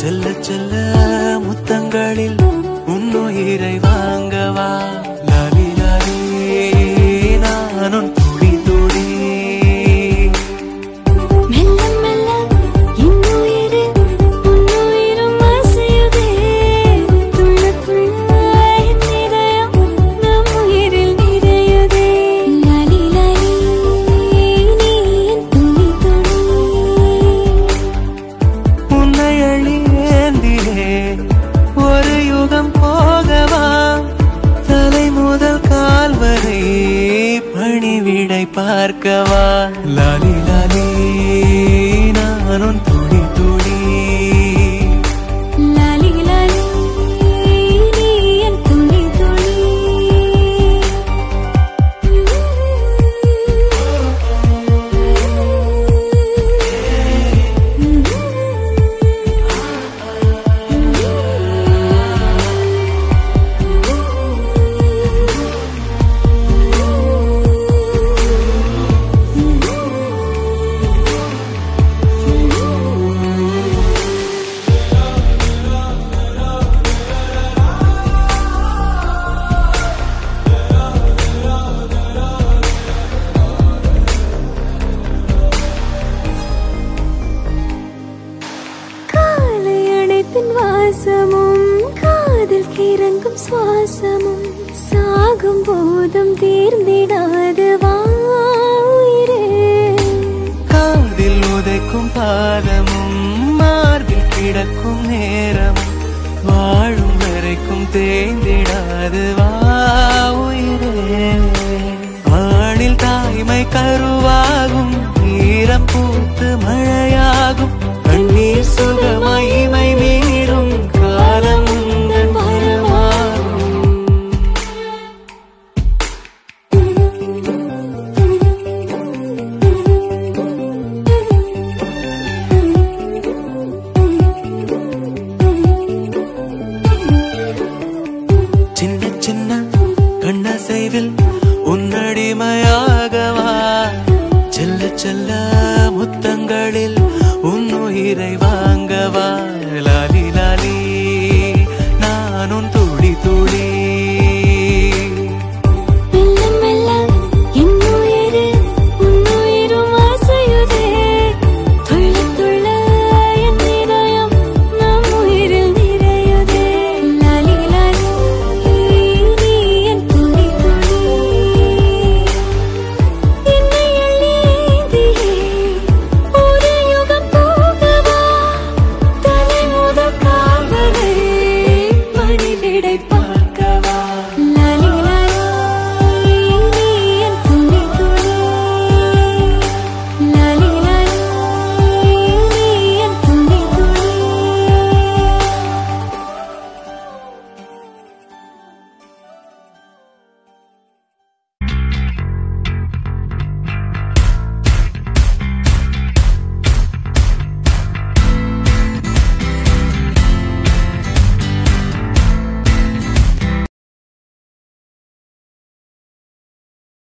செல்ல செல்ல முத்தங்களில் உன்னுயிரை வாங்கவா லாலி லாலி நானும் துடி துடி மெல்ல மெல்ல இன்னுயிரு உன்னுயிரும் அசையுதே துள்ள துள்ள என் இதயம் நம் உயிரில் நிறையுதே லாலி லாலி நீ என் துளி துளி உன்னை அழியேந்திலே ஒரு யுகம் போகவா தலை முதல் கால் வரை பணிவிடை பார்க்கவா லாலி லாலி நானும் துடி துடி லாலி லாலி நீ என் துளி துளி காலை அணைப்பின் வாசமும் காதல் கிறங்கும் சுவாசமும் சாகும் போதும் தீர்ந்திடாது வா உயிரே காதில் உதைக்கும் பாதமும் மார்பில் கிடக்கும் நேரமும் வாழும் வரைக்கும் தேய்ந்திடாது வா உயிரே வானில் தாய்மை கருவாகும் ஈரம் பூத்து மழையாகும் கண்ணீர் சுகமாய்